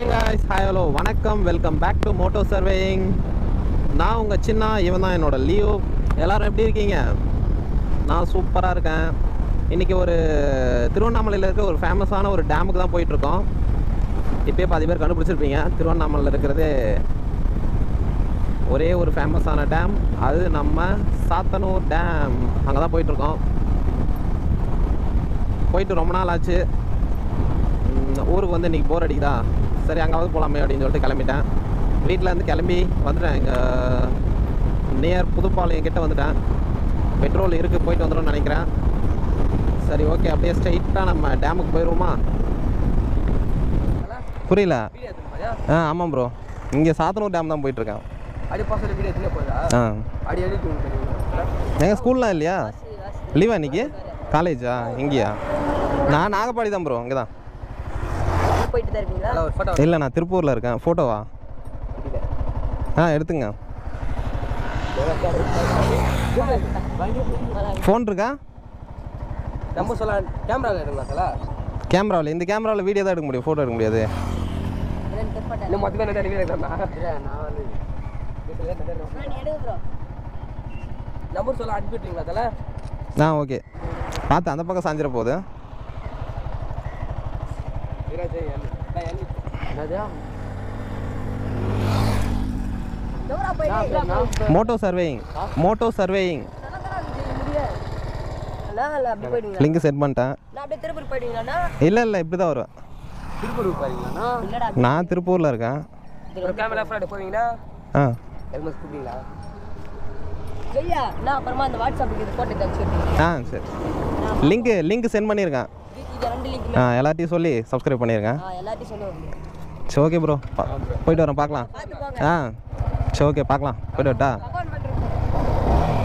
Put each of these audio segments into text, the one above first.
guys hi hello வணக்கம் welcome back to moto surveying நான் உங்கள் சின்ன இவன் தான் என்னோட லீவ் எல்லாரும் எப்படி இருக்கீங்க நான் சூப்பராக இருக்கேன் இன்றைக்கி ஒரு திருவண்ணாமலையில் இருக்க ஒரு ஃபேமஸான ஒரு டேமுக்கு தான் போயிட்டுருக்கோம் இப்போயே பாதி பேர் கண்டுபிடிச்சிருப்பீங்க திருவண்ணாமலையில் இருக்கிறது ஒரே ஒரு ஃபேமஸான டேம் அது நம்ம சாத்தனூர் டேம் அங்கே தான் போயிட்டுருக்கோம் போயிட்டு ரொம்ப நாள் ஆச்சு ம், ஊருக்கு வந்து இன்றைக்கி போர் அடிக்குதா சரி அங்காவது போகலாமே அப்படின்னு சொல்லிட்டு கிளம்பிட்டேன் வீட்டில் இருந்து கிளம்பி வந்துட்டேன் இங்கே நியர் புதுப்பாளையம் கிட்ட வந்துட்டேன் பெட்ரோல் இருக்குது போயிட்டு வந்துடும்னு நினைக்கிறேன் சரி ஓகே அப்படியே ஸ்ட்ரைட்டாக நம்ம டேமுக்கு போயிடுவோமா புரியல ஆ ஆமாம் ப்ரோ இங்கே சாத்தனூர் டேம் தான் போயிட்டுருக்கேன் அடி பாசல வீடியோ எத்தனை போதா ஆ அடி அடி தூங்க தெரியுமா எங்கள் ஸ்கூல்லாம் இல்லையா லீவா இன்னைக்கு காலேஜா இங்கேயா நான் நாகப்பாடி தான் ப்ரோ இங்கே தான் போயிட்டு தான் இருக்கீங்களா நல்லா ஒரு ஃபோட்டோ இல்லை நான் திருப்பூரில் இருக்கேன் ஃபோட்டோவா ஆ எடுத்துங்க ஃபோன் இருக்கா நம்ம சொல்ல கேமரால எடுங்களா தல கேமராவில் இந்த கேமராவில் வீடியோ தான் எடுக்க முடியும் ஃபோட்டோ எடுக்க முடியாது ரெண்டு போட்டேன் இன்னும் மொத்தம் என்ன வீடியோ எடுக்கலாம் நான் வந்து நம்பர் சொல்ல அனுப்பிட்டீங்களா தல ஆ ஓகே பார்த்து அந்த பக்கம் சாஞ்சிட போகுது எவ்வளோ போயிட்டு மோட்டோ சர்வேயிங் மோட்டோ சர்வேயிங் அண்ணா இல்லை அப்படி போயிடுவீங்களா லிங்க் செட் பண்ணிட்டேன் நான் அப்படியே திருப்பூர் போயிடுவீங்களாண்ணா இல்லை இல்லை இப்படி தான் வருவேன் திருப்பூர் பாருங்களா இல்லைடா நான் திருப்பூரில் இருக்கேன் ஒரு கேமரா ஃப்ரெண்ட் போவீங்களா ஆ எதுவும் கூப்பிட்டீங்களா ஐயா நான் அப்புறமா அந்த வாட்ஸ்அப்புக்கு இது போட்டு தச்சு விட்டுருக்கேன் ஆ சரி லிங்க்கு லிங்க் சென்ட் பண்ணியிருக்கேன் இது ரெண்டு லிங்க் ஆ எல்லாத்தையும் சொல்லி சப்ஸ்கிரைப் பண்ணியிருக்கேன் ஆ எல்லாத்தையும் சொல்லுவோம் சரி ஓகே ப்ரோ போயிட்டு வரேன் பார்க்கலாம் பார்த்து போங்க ஆ சரி ஓகே பார்க்கலாம் போயிட்டு வரட்டா அக்கௌண்ட் பண்ணுறேன்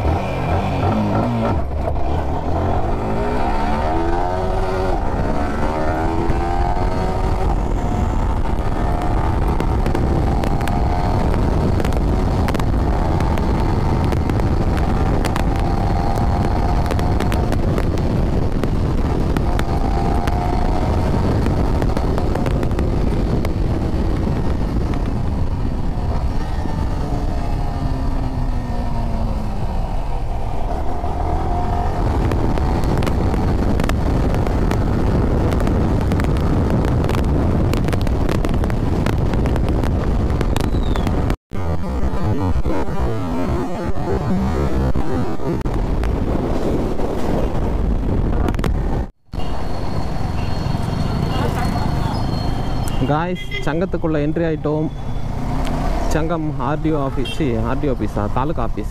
காய்ஸ் சங்கத்துக்குள்ளே என்ட்ரி ஆகிட்டோம் சங்கம் ஆர்டிஓ ஆஃபீஸ் சி ஆர்டிஓ ஆஃபீஸா தாலுகா ஆஃபீஸ்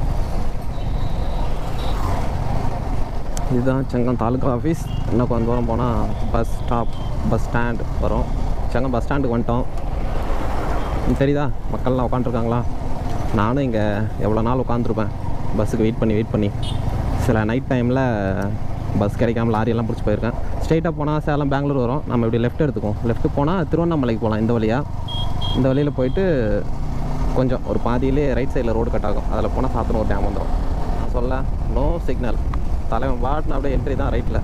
இதுதான் சங்கம் தாலுகா ஆஃபீஸ் இன்னும் கொஞ்சம் தூரம் போனால் பஸ் ஸ்டாப் பஸ் ஸ்டாண்ட் வரும் சங்கம் பஸ் ஸ்டாண்டுக்கு வந்துட்டோம் ம், தெரியுதா மக்கள்லாம் உட்காந்துருக்காங்களா நானும் இங்கே எவ்வளோ நாள் உட்காந்துருப்பேன் பஸ்ஸுக்கு வெயிட் பண்ணி வெயிட் பண்ணி சில நைட் டைமில் பஸ் கிடைக்காம லாரியெல்லாம் பிடிச்சி போயிருக்கேன் ஸ்ட்ரைட்டாக போனால் சேலம் பெங்களூர் வரும் நம்ம இப்படி லெஃப்ட் எடுத்துக்குவோம் லெஃப்ட் போனால் திருவண்ணாமலைக்கு போகலாம் இந்த வழியாக இந்த வழியில் போயிட்டு கொஞ்சம் ஒரு பாதியிலே ரைட் சைடில் ரோடு கட் ஆகும் அதில் போனால் சாத்தனூர் டேம் வந்துடும் நான் சொல்ல நோ சிக்னல் தலைவன் பாட்டுன்னு அப்படியே என்ட்ரி தான் ரைட்டில்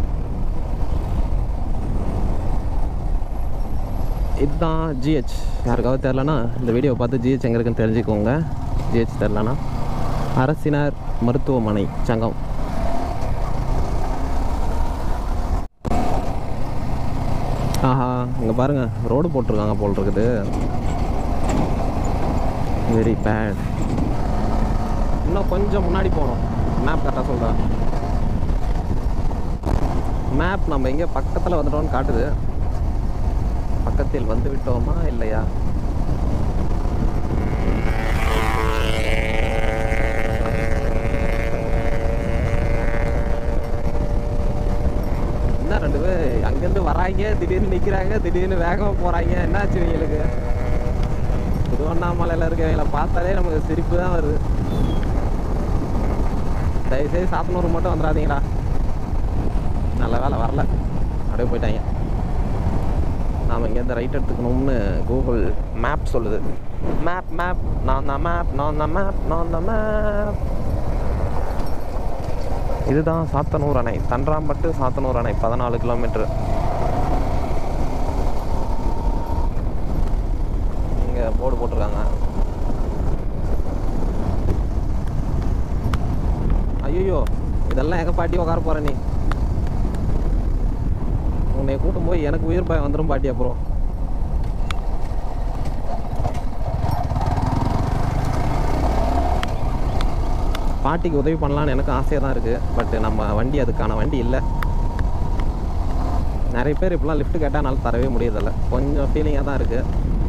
இதுதான் ஜிஹெச் யாருக்காவது தெரிலனா இந்த வீடியோவை பார்த்து ஜிஹெச் எங்கே இருக்குன்னு தெரிஞ்சுக்கோங்க ஜிஹெச் தெரிலனா அரசினர் மருத்துவமனை சங்கம் ஆஹா இங்கே பாருங்க ரோடு போட்டிருக்காங்க போல் இருக்குது வெரி பேட் இன்னும் கொஞ்சம் முன்னாடி போகணும் மேப் கரெக்டாக சொல்கிறேன் மேப் நம்ம எங்கே பக்கத்தில் வந்துட்டோம்னு காட்டுது பக்கத்தில் வந்து விட்டோமா இல்லையா என்ன ரெண்டு பேர் அங்கேருந்து வராங்க திடீர்னு நிற்கிறாங்க திடீர்னு வேகமாக போகிறாங்க என்னாச்சு இவங்களுக்கு திருவண்ணாமலையில் இருக்கவங்கள பார்த்தாலே நமக்கு சிரிப்பு தான் வருது தயவுசெய்து சாத்தனூர் மட்டும் வந்துடாதீங்களா நல்ல வேலை வரல அப்படியே போயிட்டாங்க நாம் இங்கேருந்து ரைட் எடுத்துக்கணும்னு கூகுள் மேப் சொல்லுது மேப் மேப் நான் தான் மேப் நான் தான் மேப் நான் தான் மேப் இதுதான் சாத்தனூர் அணை தன்றாம்பட்டு சாத்தனூர் அணை பதினாலு கிலோமீட்டர் போர்டு போட்டிருக்காங்க ஐயோ இதெல்லாம் எங்க பாட்டி உட்கார போற நீ உன்னை கூட்டும் போய் எனக்கு உயிர் பயம் வந்துடும் பாட்டி அப்புறம் பாட்டிக்கு உதவி பண்ணலான்னு எனக்கு ஆசையாக தான் இருக்குது பட் நம்ம வண்டி அதுக்கான வண்டி இல்லை நிறைய பேர் இப்படிலாம் லிஃப்ட் கேட்டால் என்னால் தரவே முடியதில்ல கொஞ்சம் ஃபீலிங்காக தான் இருக்குது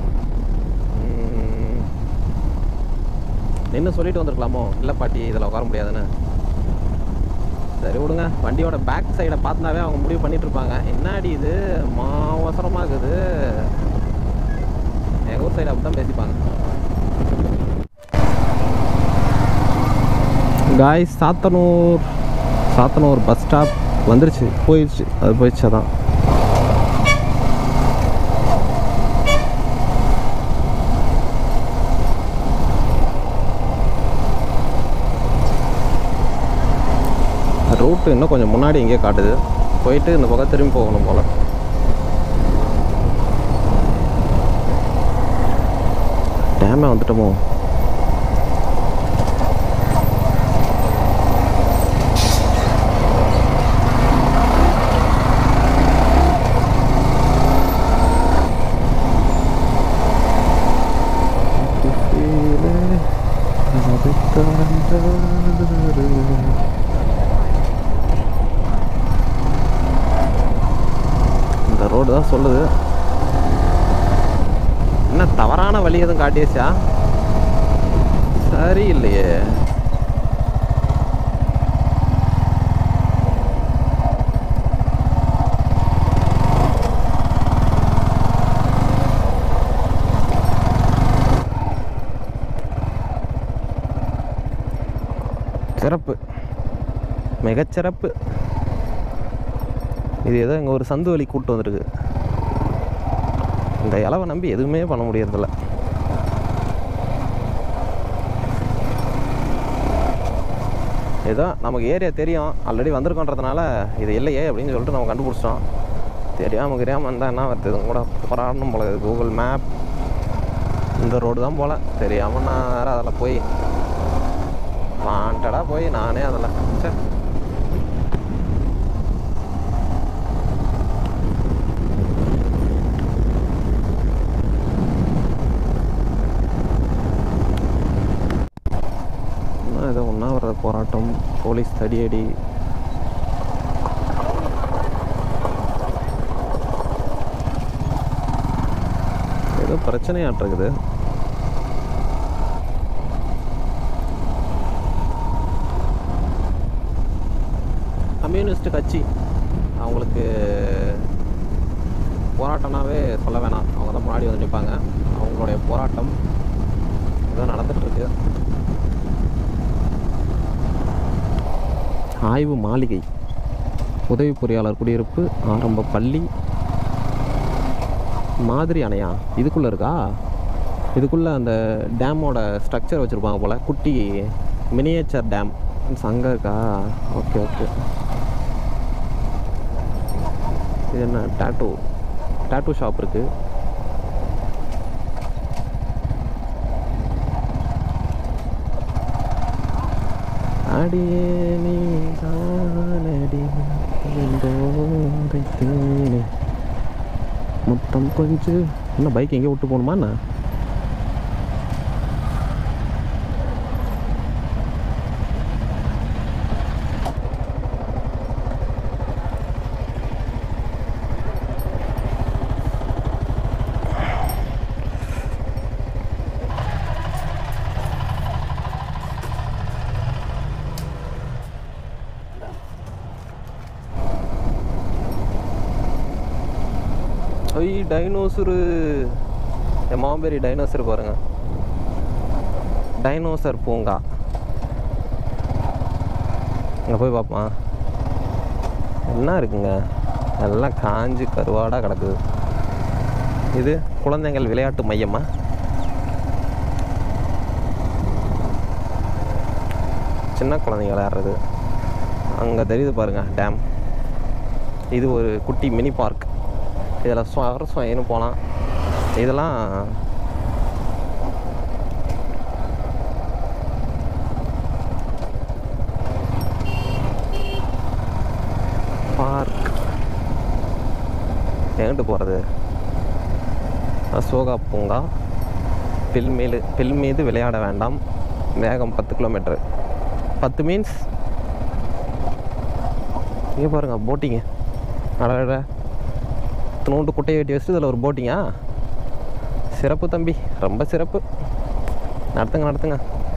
நின்று சொல்லிட்டு வந்திருக்கலாமோ இல்லை பாட்டி இதில் உட்கார முடியாதுன்னு சரி விடுங்க வண்டியோட பேக் சைடை பார்த்தாவே அவங்க முடிவு பண்ணிட்டு இருப்பாங்க என்னடி இது மா அவசரமாக இருக்குது எங்கள் ஊர் சைடு அப்படி தான் பேசிப்பாங்க guys Sathanur Sathanur bus stop வந்துருச்சு போயிடுச்சு அது போயிடுச்சு அதான் ரூட்டு இன்னும் கொஞ்சம் முன்னாடி எங்கேயோ காட்டுது போயிட்டு இந்த பக்கம் திரும்பி போகணும் போல் டேமே வந்துட்டோமோ இந்த ரோடு தான் சொல்லுது என்ன தவறான வழி எதுவும் காட்டியாச்சா சரி இல்லையே சிறப்பு மிகச்சிறப்பு இது ஏதோ இங்கே ஒரு சந்து வழி கூட்டு வந்திருக்கு இந்த இலவை நம்பி எதுவுமே பண்ண முடியறதில்ல ஏதோ நமக்கு ஏரியா தெரியும் ஆல்ரெடி வந்திருக்கோன்றதுனால இது இல்லையே அப்படின்னு சொல்லிட்டு நம்ம கண்டுபிடிச்சிட்டோம் தெரியாமல் தெரியாமல் வந்தால் என்ன வருது இதுவும் கூட போராடணும் போல கூகுள் மேப் இந்த ரோடு தான் போல தெரியாமல் நான் வேறு அதில் போய் வாண்டடாக போய் நானே அதில் சரி இன்னும் ஏதோ உண்ணாவிரத போராட்டம் போலீஸ் தடியடி ஏதோ பிரச்சனையாட்டிருக்குது கம்யூனிஸ்ட் கட்சி அவங்களுக்கு போராட்டம்னாவே சொல்ல வேணாம் அவங்க தான் முன்னாடி வந்து நிற்பாங்க அவங்களுடைய போராட்டம் ஏதோ நடந்துட்டு இருக்கு ஆய்வு மாளிகை உதவி பொறியாளர் குடியிருப்பு ஆரம்ப பள்ளி மாதிரி அணையா இதுக்குள்ளே இருக்கா இதுக்குள்ளே அந்த டேமோட ஸ்ட்ரக்சர் வச்சுருப்பாங்க போல் குட்டி மினியேச்சர் டேம் அங்கே இருக்கா ஓகே ஓகே இது என்ன டாட்டூ டாட்டூ ஷாப் இருக்குது அடியே நீ தானடி என்றோரைத்தேனே. முத்தம் கொஞ்சு என்ன பைக் எங்கேயோ விட்டு போகணுமா என்ன ஐய் டைனோசரு என் மாம்பேரி டைனோசர் பாருங்க டைனோசர் பூங்கா அங்கே போய் பார்ப்போம் என்ன இருக்குங்க எல்லாம் காஞ்சு கருவாடாக கிடக்குது இது குழந்தைகள் விளையாட்டு மையமா சின்ன குழந்தைங்க விளையாடுறது அங்கே தெரியுது பாருங்க டேம் இது ஒரு குட்டி மினி பார்க் இதில் சுவாரஸ்யம் ஏன்னு போகலாம் இதெல்லாம் பார்க் எங்கிட்டு போகிறது அசோகா பூங்கா பில் மீது பில் மீது விளையாட வேண்டாம் வேகம் பத்து கிலோமீட்டர் பத்து மீன்ஸ் இங்கே பாருங்க போட்டிங்கு அடட நூண்டு குட்டையை வெட்டி வச்சுட்டு இதில் ஒரு போட்டிங்கா சிறப்பு தம்பி ரொம்ப சிறப்பு நடத்துங்க நடத்துங்க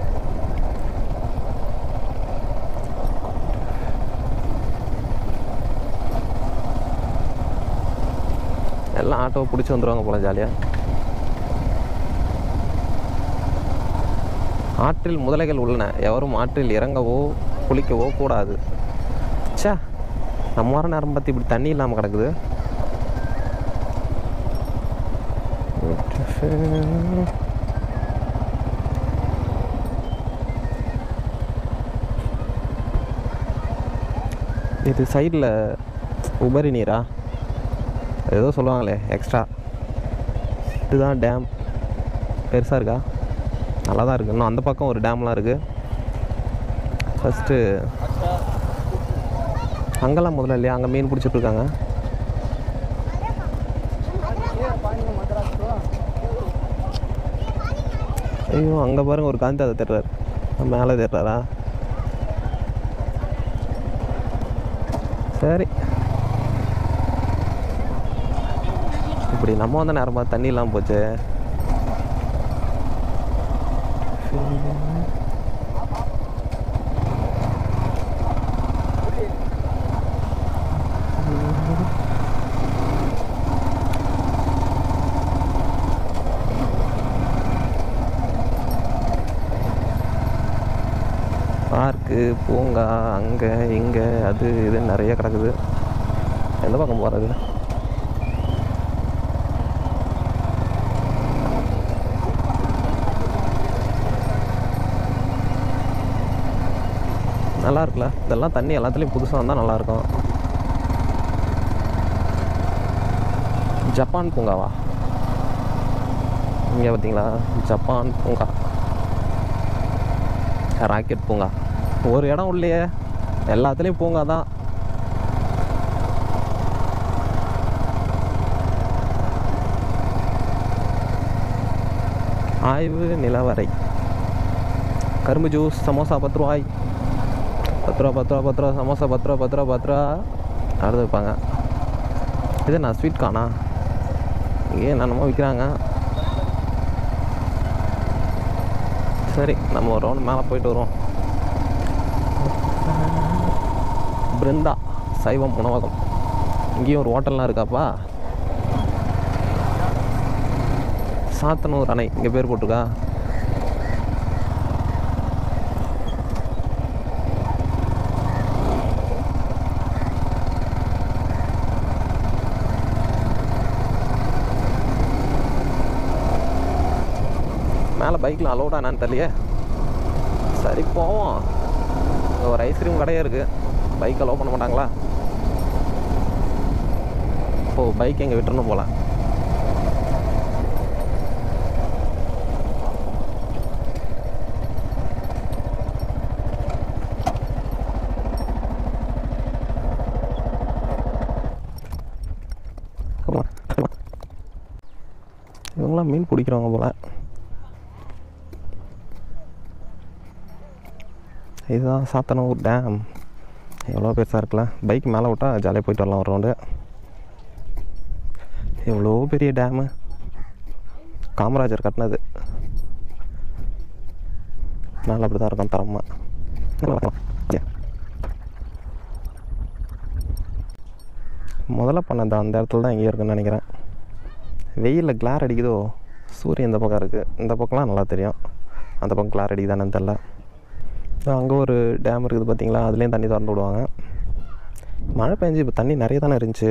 எல்லாம் ஆட்டோவை பிடிச்சி வந்துடுவாங்க போல ஜாலியாக ஆற்றில் முதலைகள் உள்ளன எவரும் ஆற்றில் இறங்கவோ குளிக்கவோ கூடாது ச்சே நம்ம வர நேரம் பார்த்து இப்படி தண்ணி இல்லாமல் கிடக்குது இது சைடில் உபரி நீரா ஏதோ சொல்லுவாங்களே எக்ஸ்ட்ரா இதுதான் டேம் பெருசாக இருக்கா நல்லா தான் இருக்குது இன்னும் அந்த பக்கம் ஒரு டேம்லாம் இருக்குது ஃபஸ்ட்டு அங்கெல்லாம் முதல்ல இல்லையா அங்கே மீன் பிடிச்சிட்டு இருக்காங்க ஐயோ அங்கே பாருங்க ஒரு காந்தி அதை தேடுறாரு மேலே தேடுறாரா சரி இப்படி நம்ம வந்த நேரம் பார்த்து தண்ணி இல்லாமல் போச்சு பார்க்கு பூங்கா அங்கே இங்கே அது இது நிறைய கிடக்குது எந்த பக்கம் போகிறது நல்லா இருக்குல்ல இதெல்லாம் தண்ணி எல்லாத்துலேயும் புதுசாக வந்தால் நல்லாயிருக்கும் ஜப்பான் பூங்காவா இங்கே பார்த்தீங்களா ஜப்பான் பூங்கா ராக்கெட் பூங்கா ஒரு இடம் இல்லையே எல்லாத்துலேயும் பூங்கா தான் ஆய்வு நிலவரை கரும்பு ஜூஸ் சமோசா பத்து ரூபாய் பத்து ரூபா பத்து ரூபா பத்து ரூபா சமோசா பத்து ரூபா பத்து ரூபா பத்து ரூபா அடுத்து வைப்பாங்க இது நான் ஸ்வீட் கானா இங்கே என்னென்னமோ விற்கிறாங்க சரி நம்ம ஒரு ரவுண்ட் மேலே போயிட்டு வருவோம் பிருந்தா சைவம் உணவகம் இங்கேயும் ஒரு ஹோட்டல்லாம் இருக்காப்பா சாத்தனூர் அணை இங்கே பேர் போட்டிருக்கா மேலே பைக்கில் அலோடா என்னன்னு தெரியலையே சரி போவோம் இங்க ஒரு ஐஸ்கிரீம் கடையே இருக்குது பைக் அலோவ் பண்ண மாட்டாங்களா ஓ பைக் எங்கே விட்டுறணும் போல Come on, come on. இவங்களாம் மீன் பிடிக்கிறவங்க போல இதுதான் சாத்தனூர் டேம் எவ்வளோ பெருசாக இருக்குல்ல பைக் மேலே விட்டால் ஜாலியாக போயிட்டு வரலாம் ஒரு ரவுண்டு எவ்வளோ பெரிய டேமு காமராஜர் கட்டினது மேலே அப்படி தான் இருக்கும் தரமாக முதல்ல பண்ணது அந்த இடத்துல தான் எங்கேயோ இருக்குன்னு நினைக்கிறேன் வெயிலில் கிளார் அடிக்குதோ சூரியன் இந்த பக்கம் இருக்குது இந்த பக்கம்லாம் நல்லா தெரியும் அந்த பக்கம் கிளார் அடிக்குதானு தெரில அங்கே ஒரு டேம் இருக்குது பார்த்தீங்களா அதுலேயும் தண்ணி திறந்து விடுவாங்க மழை பெஞ்சு இப்போ தண்ணி நிறைய தானே இருந்துச்சு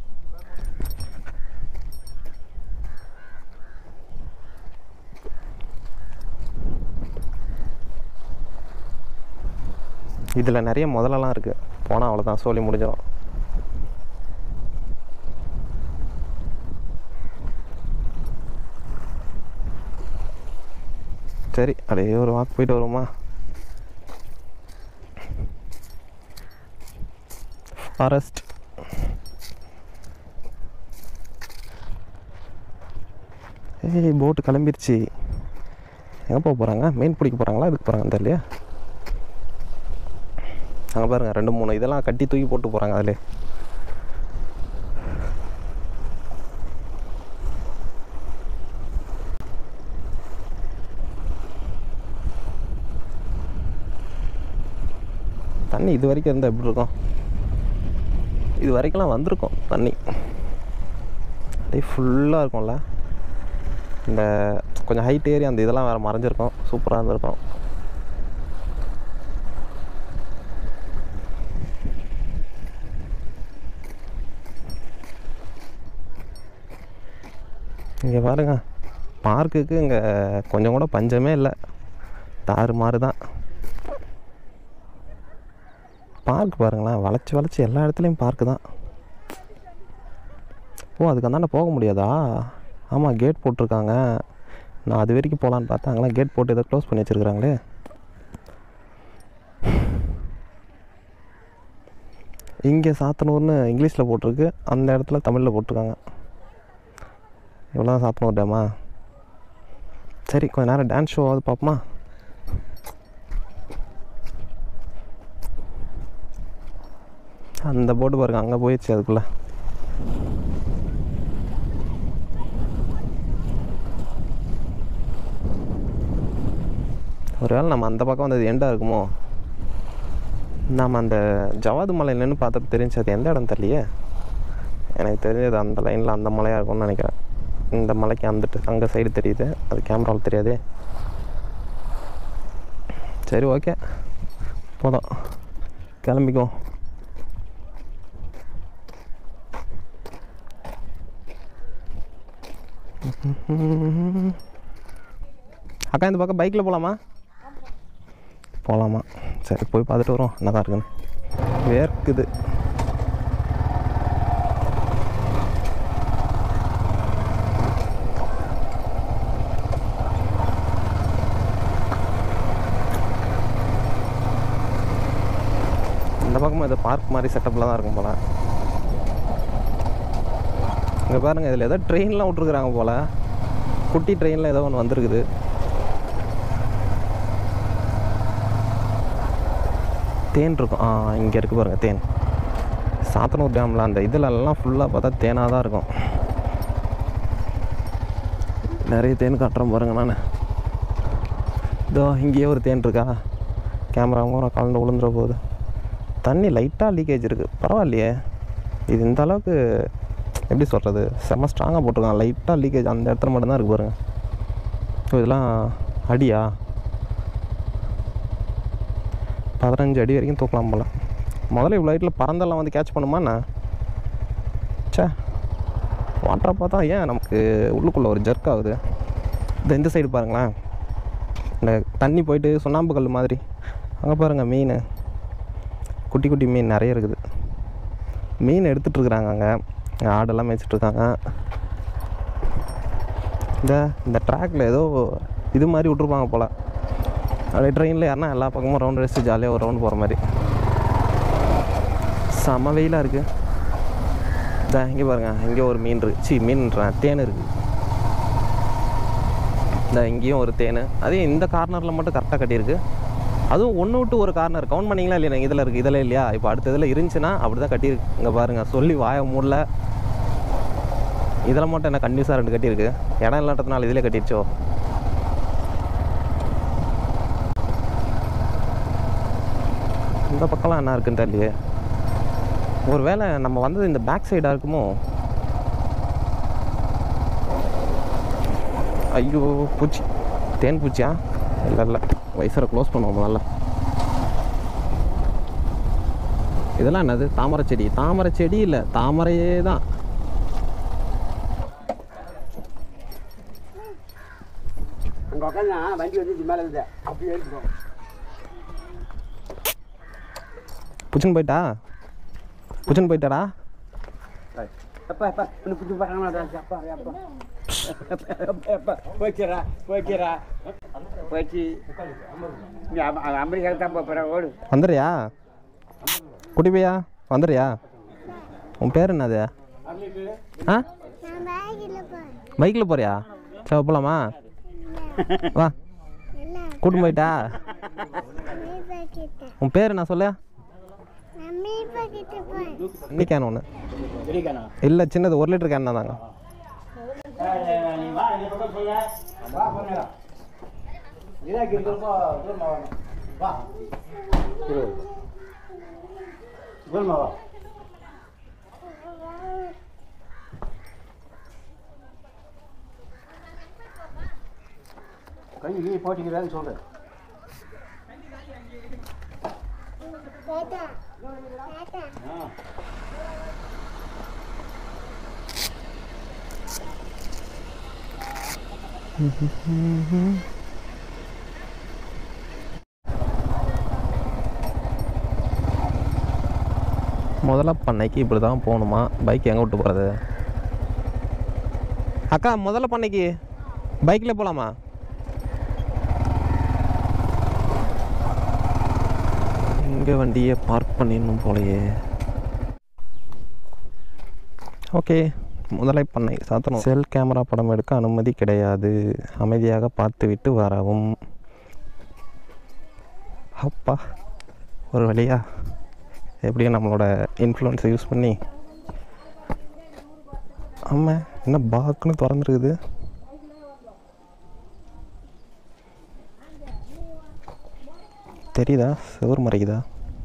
இதில் நிறைய முதலெல்லாம் இருக்குது போனால் அவ்வளோதான் சோலி முடிஞ்சிடும் சரி அப்படியே ஒரு வாக் போயிட்டு வருவோமா ஃபாரஸ்ட் ஏய் போட்டு கிளம்பிருச்சு எங்கே போக போகிறாங்க மீன் பிடிக்க போகிறாங்களா இதுக்கு போகிறாங்க தெரியலையா அங்கே பாருங்க ரெண்டு மூணு இதெல்லாம் கட்டி தூக்கி போட்டு போகிறாங்க அதிலே தண்ணி இது வரைக்கும் இருந்தால் எப்படி இருக்கும் இது வரைக்கும்லாம் வந்திருக்கும் தண்ணி அப்படியே ஃபுல்லாக இருக்கும்ல இந்த கொஞ்சம் ஹைட் ஏறி அந்த இதெல்லாம் வேறு மறைஞ்சிருக்கும் சூப்பராக இருந்திருக்கும் இங்கே பாருங்க பார்க்குக்கு இங்கே கொஞ்சம் கூட பஞ்சமே இல்லை தாறு மாறு தான் பார்க் பாருங்களேன் வளைச்சி வளைச்சி எல்லா இடத்துலையும் பார்க்கு தான் ஓ அதுக்கு அந்தாண்ட போக முடியாதா ஆமாம் கேட் போட்டிருக்காங்க நான் அது வரைக்கும் போகலான்னு பார்த்தேன் அங்கெல்லாம் கேட் போட்டு ஏதோ க்ளோஸ் பண்ணி வச்சுருக்குறாங்களே இங்கே சாத்தனூர்னு இங்கிலீஷில் போட்டிருக்கு அந்த இடத்துல தமிழில் போட்டிருக்காங்க இவ்வளோ சாத்தனூர் டேமா சரி கொஞ்ச நேரம் டான்ஸ் ஷோவாவது பார்ப்போமா அந்த போர்டு பாருங்க அங்கே போயிடுச்சு அதுக்குள்ளே ஒருவேளை நம்ம அந்த பக்கம் வந்தது எண்டாக இருக்குமோ நாம் அந்த ஜவாது மலை நின்று பார்த்தப்ப தெரிஞ்சு அது எந்த இடம் தெரியலையே எனக்கு தெரிஞ்சது அந்த லைனில் அந்த மலையாக இருக்கும்னு நினைக்கிறேன் இந்த மலைக்கு வந்துட்டு அங்கே சைடு தெரியுது அது கேமராவில் தெரியாதே சரி ஓகே போதும் கிளம்பிக்குவோம் அக்கா இந்த பக்கம் பைக்கில் போகலாமா போகலாமா சரி போய் பார்த்துட்டு வரோம் என்னதான் இருக்குன்னு வேர்க்குது இந்த பக்கமும் ஏதோ பார்க் மாதிரி செட்டப்பில் தான் இருக்கும் போல் இங்கே பாருங்கள் இதில் ஏதோ ட்ரெயின்லாம் விட்ருக்குறாங்க போல் குட்டி ட்ரெயினில் ஏதோ ஒன்று வந்திருக்குது தேன் இருக்கும் ஆ இங்கே இருக்குது பாருங்கள் தேன் சாத்தனூர் டேமில் அந்த இதுலலாம் ஃபுல்லாக பார்த்தா தேனாக தான் இருக்கும் நிறைய தேன் காட்டுறேன் பாருங்க நான் இதோ இங்கேயே ஒரு தேன் இருக்கா கேமரா கூட கலந்து விழுந்துட போகுது தண்ணி லைட்டாக லீக்கேஜ் இருக்குது பரவாயில்லையே இது இந்த அளவுக்கு எப்படி சொல்கிறது செம்ம ஸ்ட்ராங்காக போட்டிருக்காங்க லைட்டாக லீக்கேஜ் அந்த இடத்துல மட்டும்தான் இருக்குது பாருங்க ஓ இதெல்லாம் அடியா பதினஞ்சு அடி வரைக்கும் தூக்கலாம் போல் முதல்ல இவ்வளோ ஹைட்டில் பறந்தெல்லாம் வந்து கேட்ச் பண்ணுமா என்ன சே வாட்டரை பார்த்தா ஏன் நமக்கு உள்ளுக்குள்ளே ஒரு ஜர்க் ஆகுது இந்த இந்த சைடு பாருங்களேன் இந்த தண்ணி போயிட்டு சுண்ணாம்பு கல் மாதிரி அங்கே பாருங்கள் மீன் குட்டி குட்டி மீன் நிறைய இருக்குது மீன் எடுத்துகிட்டு இருக்கிறாங்க அங்கே ஆடெல்லாம் மேய்ச்சிட்ருக்காங்க இந்த இந்த ட்ராக்கில் ஏதோ இது மாதிரி விட்ருப்பாங்க போல் அப்படியே ட்ரெயினில் யாருன்னா எல்லா பக்கமும் ரவுண்ட் அடிச்சு ஜாலியாக ஒரு ரவுண்ட் போகிற மாதிரி செம வெயிலாக இருக்குது இந்த இங்கே பாருங்க இங்கே ஒரு மீன் இருக்கு சி மீன்ன்றேன் தேன் இருக்குது இந்த இங்கேயும் ஒரு தேன் அதே இந்த கார்னரில் மட்டும் கரெக்டாக கட்டியிருக்கு அதுவும் ஒன்று விட்டு ஒரு கார்னர் கவுண்ட் பண்ணிங்களா இல்லையா இதில் இருக்குது இதில் இல்லையா இப்போ அடுத்த இதில் இருந்துச்சுன்னா அப்படி தான் கட்டியிருக்கு இங்கே பாருங்கள் சொல்லி வாய மூடல இதில் மட்டும் என்ன கன்யூஸாக ரெண்டு கட்டியிருக்கு இடம் இல்லாட்டதுனால இதிலே கட்டிடுச்சோ இந்த பக்கம்லாம் என்ன இருக்குன்னு தெரியலையே ஒரு வேளை நம்ம வந்தது இந்த பேக் சைடாக இருக்குமோ ஐயோ பூச்சி தேன் பூச்சியா இல்லை இல்லை வைசரை க்ளோஸ் பண்ணுவோம் நல்லா இதெல்லாம் என்னது தாமரை செடி தாமரை செடி இல்லை தாமரையே தான் அங்கே உட்காந்து வண்டி வந்து இது மேலே இருக்குது அப்படியே இருக்கும் புச்சுன்னு போயிட்டா புச்சுன்னு போயிட்டாடா அப்பா அப்பா இன்னும் புது பசங்களா அப்பா அப்பா அப்பா போய்க்கிறா போய்க்கிறா போயிடுச்சு நீ அம- அவன் அமெரிக்காவுக்கு தான் போகிறேன் ஓடு வந்துடுறியா குட்டி பையா வந்துடுறியா உன் பேர் என்னது ஆ பைக்கில் போறியா சரி போகலாமா வா கூட்டு போயிட்டா உன் பேர் என்ன சொல்லு இன்னி கேன் ஒன்று இருக்கேண்ணா இல்லை சின்னது ஒரு லிட்டர் கேன் தாங்க நீ வா இந்த பக்கம் போய் வா போங்க இதாக்கி இருந்திருப்போ தூரமா வாங்க வா இரு தூரமா வா கை கீ போட்டிக்கிறான்னு சொல்கிறேன் ஆ முதல்ல பண்ணைக்கு இப்படி தான் போகணுமா பைக் எங்கே விட்டு போகிறது அக்கா முதல்ல பண்ணைக்கு பைக்கில் போகலாமா இங்கே வண்டியை பார்க் பண்ணிடணும் போலையே ஓகே முதலை பண்ணை சாத்தணும் செல் கேமரா படம் எடுக்க அனுமதி கிடையாது அமைதியாக பார்த்துவிட்டு வரவும் அப்பா ஒரு வழியா எப்படியும் நம்மளோட இன்ஃப்ளூயன்ஸை யூஸ் பண்ணி ஆமாம் என்ன பாக்குன்னு திறந்துருக்குது தெரியுதா செவுர் மறைக்குதா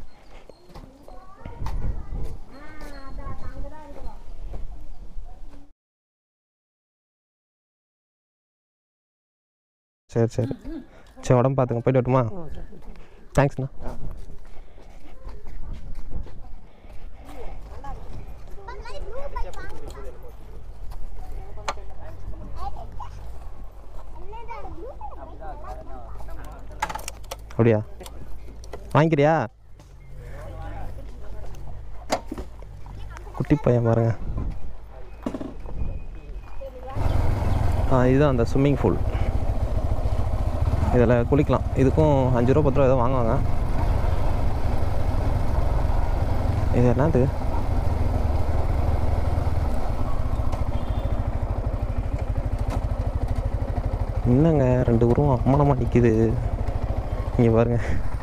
சரி சரி சரி உடம்பு பார்த்துங்க போயிட்டு வரட்டுமா தேங்க்ஸ்ண்ணா அப்படியா வாங்கிக்கிறியா குட்டி பையன் பாருங்க ஆ இதுதான் அந்த ஸ்விம்மிங் பூல் இதில் குளிக்கலாம் இதுக்கும் அஞ்சு ரூபா பத்து ரூபா ஏதோ வாங்குவாங்க இது என்னது என்னங்க ரெண்டு உருவம் அம்மனமாக நிற்கிது இங்கே பாருங்க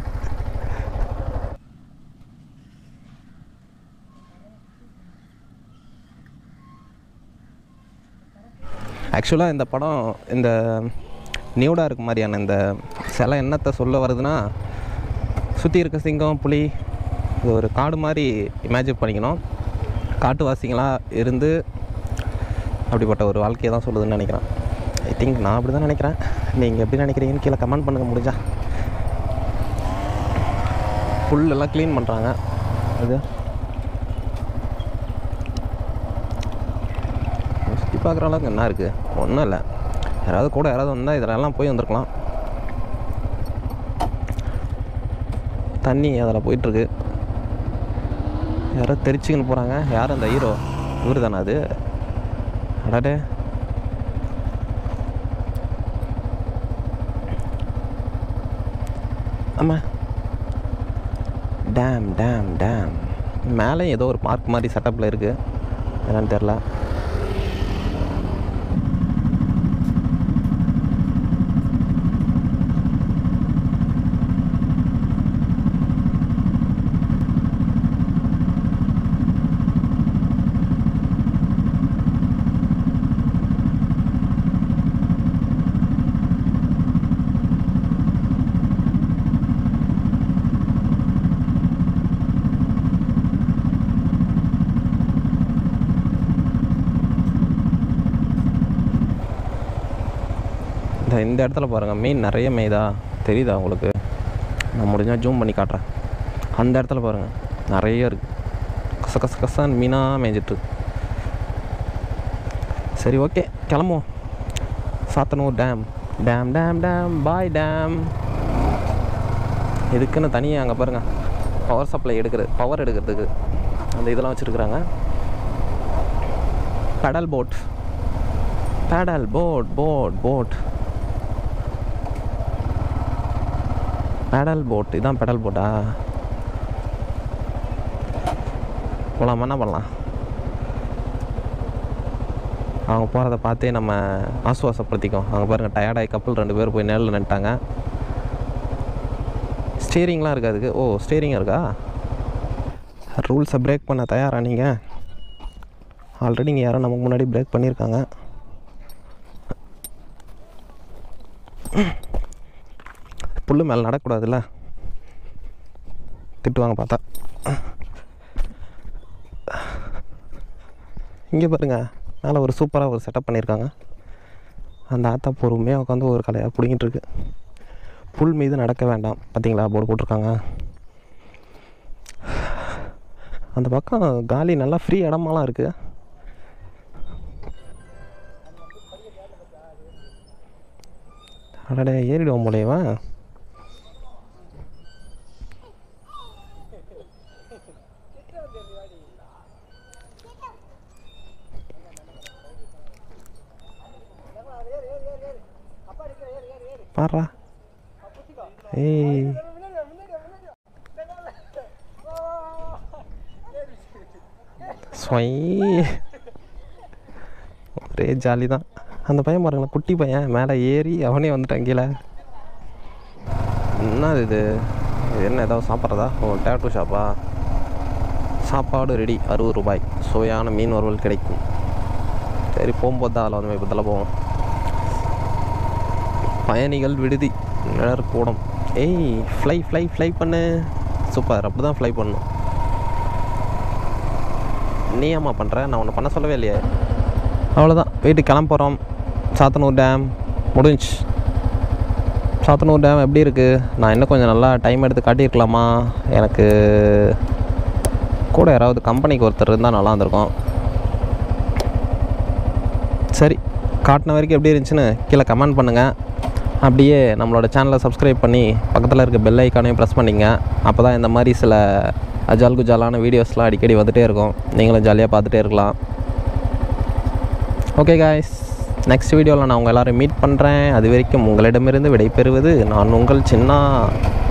ஆக்சுவலாக இந்த படம் இந்த நியூடாக இருக்க மாதிரியான இந்த சிலை என்னத்தை சொல்ல வருதுன்னா சுற்றி இருக்க சிங்கம் புலி இது ஒரு காடு மாதிரி இமேஜின் பண்ணிக்கணும் காட்டுவாசிங்களாக இருந்து அப்படிப்பட்ட ஒரு வாழ்க்கையை தான் சொல்லுதுன்னு நினைக்கிறேன் ஐ திங்க் நான் அப்படி தான் நினைக்கிறேன் நீங்கள் எப்படி நினைக்கிறீங்கன்னு கீழே கமெண்ட் பண்ணுங்கள் முடிஞ்சா புல்லெல்லாம் க்ளீன் பண்ணுறாங்க அது சுற்றி பார்க்குற அளவுக்கு என்ன இருக்குது ஒன்றும் இல்லை யாராவது கூட யாராவது வந்தால் இதெல்லாம் போய் வந்திருக்கலாம் தண்ணி அதில் போயிட்டுருக்கு யாரோ தெரிச்சுக்கின்னு போகிறாங்க யார் அந்த ஹீரோ இவர் தானே அது அடாடே ஆமாம் டேம் டேம் டேம் மேலே ஏதோ ஒரு பார்க் மாதிரி செட்டப்பில் இருக்குது என்னன்னு தெரில இந்த இந்த இடத்துல பாருங்கள் மீன் நிறைய மேய்தா தெரியுதா உங்களுக்கு நான் முடிஞ்சால் ஜூம் பண்ணி காட்டுறேன் அந்த இடத்துல பாருங்கள் நிறைய இருக்குது கச கச கசான்னு மீனாக மேய்ஞ்சிட்ருக்கு சரி ஓகே கிளம்புவோம் Sathanur dam dam dam dam பாய் டேம் இதுக்குன்னு தனியாக அங்கே பாருங்கள் பவர் சப்ளை எடுக்கிறது பவர் எடுக்கிறதுக்கு அந்த இதெல்லாம் வச்சுருக்குறாங்க pedal boat pedal boat boat boat pedal boat இதான் பெடல் போட்டா போகலாமா என்ன பண்ணலாம் அவங்க போகிறத பார்த்தே நம்ம ஆசுவாசப்படுத்திக்கும் அங்கே பாருங்கள் டயர்டாகி கப்பல் ரெண்டு பேர் போய் நேரில் நின்ட்டாங்க ஸ்டீரிங்லாம் இருக்கா அதுக்கு ஓ ஸ்டீரிங் இருக்கா ரூல்ஸை பிரேக் பண்ண தயாரா நீங்கள் ஆல்ரெடி இங்கே யாரோ நமக்கு முன்னாடி பிரேக் பண்ணியிருக்காங்க புல்லு மேலே நடக்கக்கூடாதுல்ல திட்டுவாங்க பார்த்தா இங்கே பாருங்க மேலே ஒரு சூப்பராக ஒரு செட்டப் பண்ணியிருக்காங்க அந்த ஆத்தா பொறுமையாக உட்காந்து ஒரு கலையாக பிடிங்கிட்டு இருக்கு புல் மீது நடக்க வேண்டாம் பார்த்தீங்களா போர்டு போட்டிருக்காங்க அந்த பக்கம் காலி நல்லா ஃப்ரீ இடமாலாம் இருக்குது அடடே ஏறிடுவோம் போலையவா பாடுறா ஏய் ஸ்வை ஒரே ஜாலி தான் அந்த பையன் பாருங்களேன் குட்டி பையன் மேலே ஏறி அவனே வந்துட்டான் கீழே என்ன இது இது என்ன ஏதாவது சாப்பிட்றதா ஓ டேட்டூ ஷாப்பா சாப்பாடு ரெடி அறுபது ரூபாய் சுவையான மீன் வறுவல் கிடைக்கும் சரி போகும்போது தான் அதில் வந்து இப்போதெல்லாம் போவோம் பயணிகள் விடுதி நிழற்கூடம் ஏய் ஃப்ளை ஃப்ளை ஃப்ளை பண்ணு சூப்பர் அப்படி தான் ஃப்ளை பண்ணணும் நீ ஏம்மா பண்ணுற நான் ஒன்று பண்ண சொல்லவே இல்லையே அவ்வளோதான் வீட்டுக்கு கிளம்ப போகிறோம் சாத்தனூர் டேம் முடிஞ்சுச்சு சாத்தனூர் டேம் எப்படி இருக்குது நான் இன்னும் கொஞ்சம் நல்லா டைம் எடுத்து காட்டியிருக்கலாமா எனக்கு கூட யாராவது கம்பெனிக்கு ஒருத்தர் இருந்தால் நல்லா இருந்திருக்கும் சரி காட்டின வரைக்கும் எப்படி இருந்துச்சுன்னு கீழே கமெண்ட் பண்ணுங்கள் அப்படியே நம்மளோட சேனலை சப்ஸ்கிரைப் பண்ணி பக்கத்தில் இருக்க பெல் ஐக்கானையும் ப்ரெஸ் பண்ணிங்க அப்போ தான் இந்த மாதிரி சில அஜால் குஜாலான வீடியோஸ்லாம் அடிக்கடி வந்துகிட்டே இருக்கும் நீங்களும் ஜாலியாக பார்த்துட்டே இருக்கலாம் ஓகே காய்ஸ் நெக்ஸ்ட் வீடியோவில் நான் உங்கள் எல்லோரும் மீட் பண்ணுறேன் அது வரைக்கும் உங்களிடமிருந்து விடைபெறுவது நான் உங்கள் சின்ன